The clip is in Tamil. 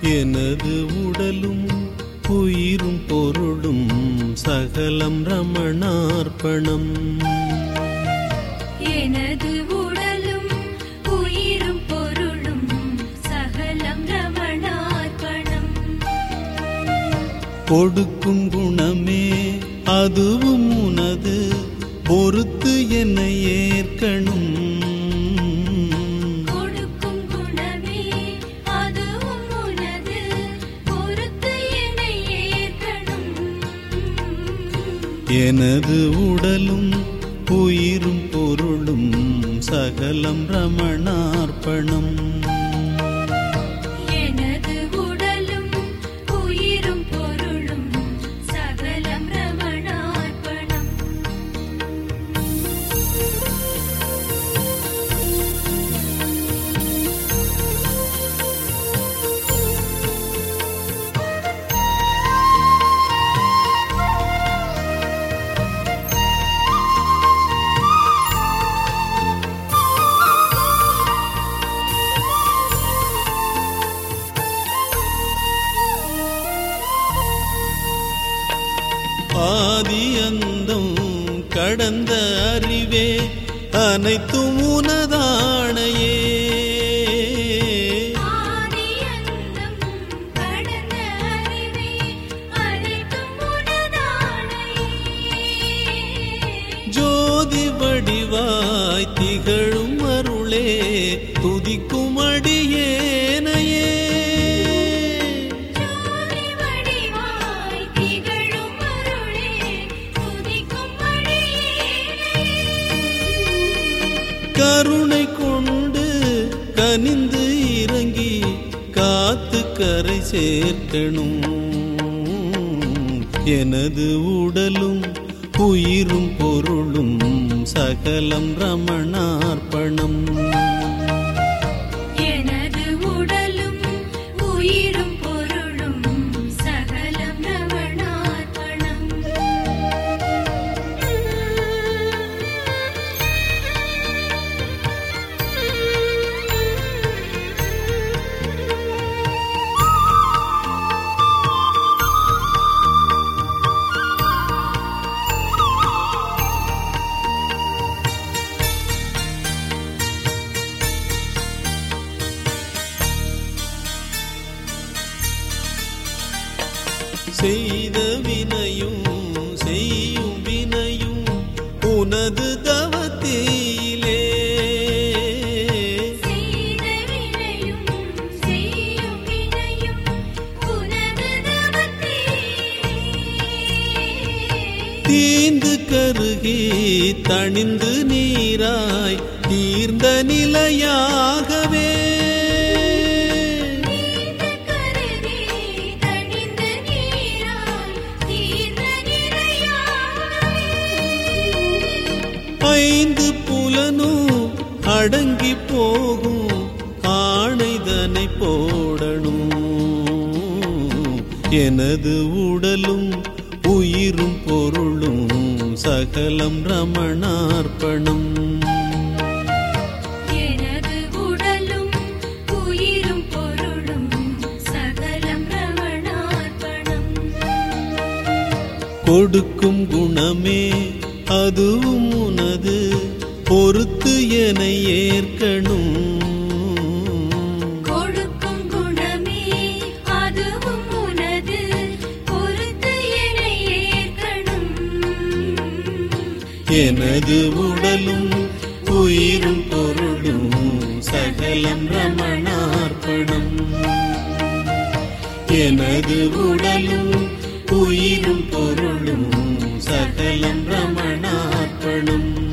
எனது உடலும் உயிரும் பொருளும் சகலம் ரமணார்ப்பணம் எனது உடலும் உயிரும் பொருளும் சகலம் ரமணார்ப்பணம் கொடுக்கும் குணமே அதுவும் உனது பொறுத்து என்னை ஏற்கணும் கொடுக்கும் குணமே அதுவும் உனது பொறுத்து என்னை ஏற்கணும் எனது உடலும் உயிரும் பொருளும் சகலம் ரமணார்ப்பணம் எனது உடலும் உயிரும் பொருளும் சகலம் ரமணார்ப்பணம் ஆதி அந்தம் கடந்த அறிவே அனைத்தும் உனதானையே ஆதி அந்தம் கடந்த அறிவே அனைத்தும் உனதானையே ஜோதி வடிவாய் திகழும் அருளே துதிக்கும் அடியேனையே ஜோதி வடிவாய் திகழும் அருளே துதிக்கும் அடியேனே கருணை கொண்டு கனிந்து இறங்கி காத்து கரை சேர்க்கணும் எனது உடலும் உயிரும் பொருளும் சகலம் ரமணார்ப்பணம் எனது உடலும் உயிரும் பொருளும் சகலம் ரமணார்ப்பணம் செய்த வினையும் செய்யும் வினையும் உனது தவத்திலே செய்த வினையும் செய்யும் வினையும் உனது தவத்தே தீந்து கருகி தணிந்து நீராய் தீர்ந்த நிலையாகவே நீந்த கருதி தணிந்த நீரால் தீர்ந்த நிறையாகவே ஐந்து புலனும் அடங்கி போகும் ஆணைதனை போடணும் எனது உடலும் உயிரும் பொருளும் சகலம் ரமணார்ப்பணம் எனது உடலும் உயிரும் பொருளும் சகலம் ரமணார்ப்பணம் கொடுக்கும் குணமே அதுவும் உனது பொறுத்து என ஏற்கணும் கொடுக்கும் குணமே அதுவும் உனது பொறுத்து என்னை ஏற்கணும் எனது உடலும் உயிரும் பொருளும் சகலம் ரமணார்ப்பணம் எனது உடலும் உயிரும் பொருளும் சகலம் ரமணார்ப்பணம்